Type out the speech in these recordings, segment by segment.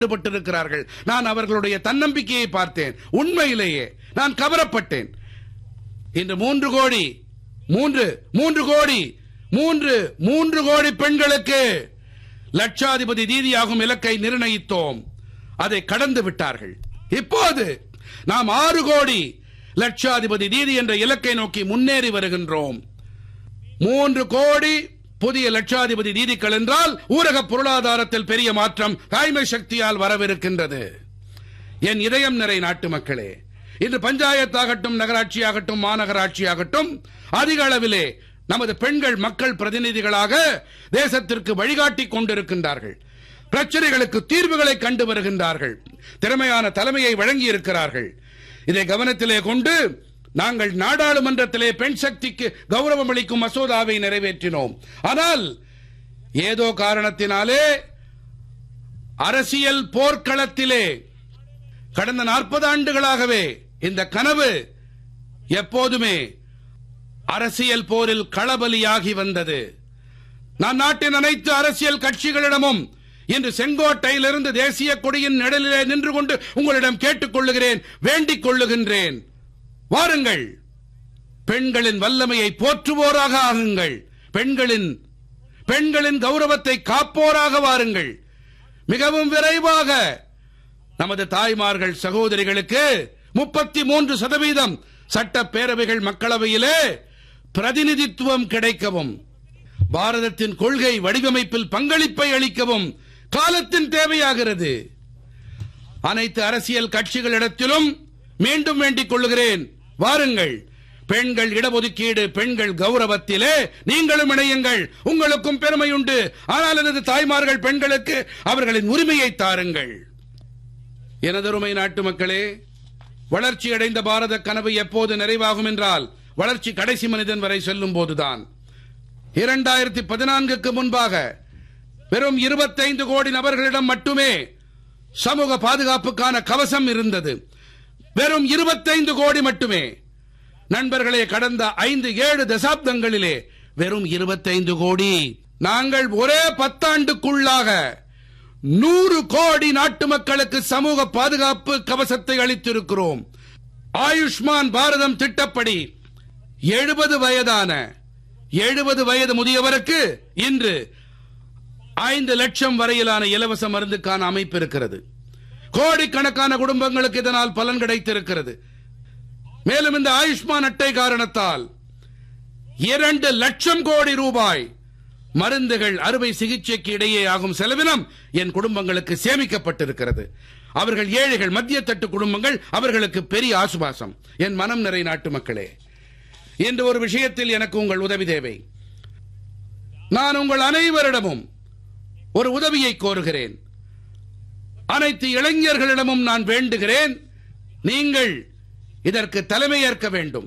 ஈடுபட்டிருக்கிறார்கள் நான் அவர்களுடைய தன்னம்பிக்கையை பார்த்தேன் உண்மையிலேயே நான் கவரப்பட்டேன் இன்று மூன்று கோடி மூன்று மூன்று கோடி மூன்று மூன்று கோடி பெண்களுக்கு லட்சாதிபதி தீதியாகும் இலக்கை நிர்ணயித்தோம் அதை கடந்து விட்டார்கள் இப்போது நாம் ஆறு கோடி லட்சாதிபதி தீதி என்ற இலக்கை நோக்கி முன்னேறி வருகின்றோம் மூன்று கோடி புதிய லட்சாதிபதி நீதிகள் என்றால் ஊரக பொருளாதாரத்தில் பெரிய மாற்றம் தாய்மை சக்தியால் வரவிருக்கின்றது என் இதயம் நிறை நாட்டு மக்களே இன்று பஞ்சாயத்தாகட்டும் நகராட்சியாகட்டும் மாநகராட்சியாகட்டும் அதிக அளவிலே நமது பெண்கள் மக்கள் பிரதிநிதிகளாக தேசத்திற்கு வழிகாட்டி கொண்டிருக்கின்றார்கள் பிரச்சனைகளுக்கு தீர்வுகளை கண்டு வருகின்றார்கள் திறமையான தலைமையை வழங்கி இருக்கிறார்கள் இதை கவனத்திலே கொண்டு நாங்கள் நாடாளுமன்றத்திலே பெண் சக்திக்கு கௌரவம் அளிக்கும் மசோதாவை நிறைவேற்றினோம் ஆனால் ஏதோ காரணத்தினாலே அரசியல் போர்க்களத்திலே கடந்த நாற்பது ஆண்டுகளாகவே இந்த கனவு எப்போதுமே அரசியல் போரில் களபலியாகி வந்தது நான் நாட்டின் அனைத்து அரசியல் கட்சிகளிடமும் இன்று செங்கோட்டையிலிருந்து தேசிய கொடியின் நிழலிலே நின்று கொண்டு உங்களிடம் கேட்டுக் கொள்ளுகிறேன் வேண்டிக் கொள்ளுகின்றேன் வாருங்கள் பெண்களின் வல்லமையை போற்றுவோராக ஆகுங்கள் பெண்களின் பெண்களின் கௌரவத்தை காப்போராக வாருங்கள் மிகவும் விரைவாக நமது தாய்மார்கள் சகோதரிகளுக்கு முப்பத்தி மூன்று சதவீதம் சட்டப்பேரவைகள் மக்களவையிலே பிரதிநிதித்துவம் கிடைக்கவும் பாரதத்தின் கொள்கை வடிவமைப்பில் பங்களிப்பை அளிக்கவும் காலத்தின் தேவையாகிறது அனைத்து அரசியல் கட்சிகளிடத்திலும் மீண்டும் வேண்டிக் கொள்ளுகிறேன் வாருங்கள் பெண்கள் இடஒதுக்கீடு பெண்கள் கௌரவத்திலே நீங்களும் இணையுங்கள் உங்களுக்கும் பெருமை உண்டு ஆனால் எனது தாய்மார்கள் பெண்களுக்கு அவர்களின் உரிமையை தாருங்கள் எனதருமை நாட்டு மக்களே வளர்ச்சி அடைந்த பாரத கனவு எப்போது நிறைவாகும் என்றால் வளர்ச்சி கடைசி மனிதன் வரை செல்லும் போதுதான் இரண்டாயிரத்தி பதினான்குக்கு முன்பாக வெறும் இருபத்தைந்து கோடி நபர்களிடம் மட்டுமே சமூக பாதுகாப்புக்கான கவசம் இருந்தது வெறும் இருபத்தைந்து கோடி மட்டுமே நண்பர்களே கடந்த ஐந்து ஏழு தசாப்தங்களிலே வெறும் இருபத்தைந்து கோடி நாங்கள் ஒரே பத்தாண்டுக்குள்ளாக நூறு கோடி நாட்டு மக்களுக்கு சமூக பாதுகாப்பு கவசத்தை அளித்திருக்கிறோம் ஆயுஷ்மான் பாரதம் திட்டப்படி எழுபது வயதான எழுபது வயது முதியவருக்கு இன்று ஐந்து லட்சம் வரையிலான இலவச மருந்துக்கான அமைப்பு இருக்கிறது கோடிக்கணக்கான குடும்பங்களுக்கு இதனால் பலன் கிடைத்திருக்கிறது மேலும் இந்த ஆயுஷ்மான் அட்டை காரணத்தால் இரண்டு லட்சம் கோடி ரூபாய் மருந்துகள் அறுவை சிகிச்சைக்கு இடையே ஆகும் செலவினம் என் குடும்பங்களுக்கு சேமிக்கப்பட்டிருக்கிறது அவர்கள் ஏழைகள் மத்திய தட்டு குடும்பங்கள் அவர்களுக்கு பெரிய ஆசுபாசம் என் மனம் நிறை நாட்டு மக்களே இன்று ஒரு விஷயத்தில் எனக்கு உங்கள் உதவி தேவை நான் உங்கள் அனைவரிடமும் ஒரு உதவியை கோருகிறேன் அனைத்து இளைஞர்களிடமும் நான் வேண்டுகிறேன் நீங்கள் இதற்கு தலைமையேற்க வேண்டும்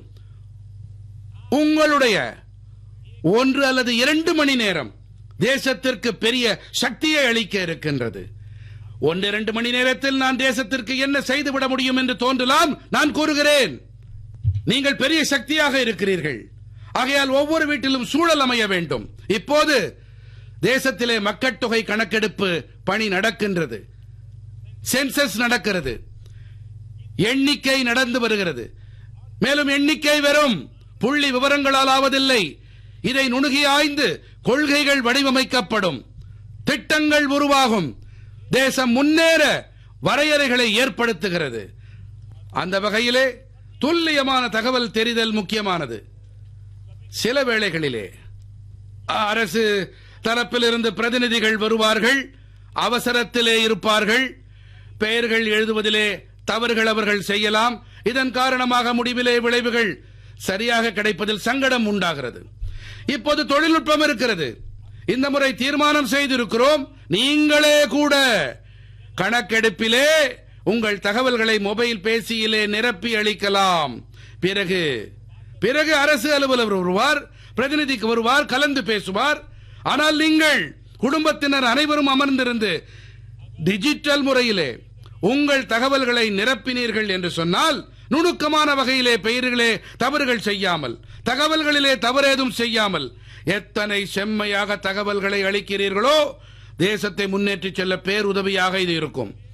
உங்களுடைய ஒன்று அல்லது இரண்டு மணி நேரம் தேசத்திற்கு பெரிய சக்தியை அளிக்க இருக்கின்றது ஒன்று இரண்டு மணி நேரத்தில் நான் தேசத்திற்கு என்ன செய்துவிட முடியும் என்று தோன்றலாம் நான் கூறுகிறேன் நீங்கள் பெரிய சக்தியாக இருக்கிறீர்கள் ஆகையால் ஒவ்வொரு வீட்டிலும் சூழல் அமைய வேண்டும் இப்போது தேசத்திலே மக்கட்தொகை கணக்கெடுப்பு பணி நடக்கின்றது சென்சஸ் நடக்கிறது எண்ணிக்கை நடந்து வருகிறது மேலும் எண்ணிக்கை வெறும் புள்ளி விவரங்களால் ஆவதில்லை இதை நுணுகி ஆய்ந்து கொள்கைகள் வடிவமைக்கப்படும் திட்டங்கள் உருவாகும் தேசம் முன்னேற வரையறைகளை ஏற்படுத்துகிறது அந்த வகையிலே துல்லியமான தகவல் தெரிதல் முக்கியமானது சில வேளைகளிலே அரசு தரப்பிலிருந்து பிரதிநிதிகள் வருவார்கள் அவசரத்திலே இருப்பார்கள் பெயர்கள் எழுதுவதிலே தவறுகள் அவர்கள் செய்யலாம் இதன் காரணமாக முடிவிலே விளைவுகள் சரியாக கிடைப்பதில் சங்கடம் உண்டாகிறது இப்போது தொழில்நுட்பம் இருக்கிறது இந்த முறை தீர்மானம் செய்திருக்கிறோம் நீங்களே கூட கணக்கெடுப்பிலே உங்கள் தகவல்களை மொபைல் பேசியிலே நிரப்பி அளிக்கலாம் பிறகு பிறகு அரசு அலுவலர் வருவார் பிரதிநிதிக்கு வருவார் கலந்து பேசுவார் ஆனால் நீங்கள் குடும்பத்தினர் அனைவரும் அமர்ந்திருந்து டிஜிட்டல் முறையிலே உங்கள் தகவல்களை நிரப்பினீர்கள் என்று சொன்னால் நுணுக்கமான வகையிலே பெயர்களே தவறுகள் செய்யாமல் தகவல்களிலே தவறேதும் செய்யாமல் எத்தனை செம்மையாக தகவல்களை அளிக்கிறீர்களோ தேசத்தை முன்னேற்றிச் செல்ல பேருதவியாக இது இருக்கும்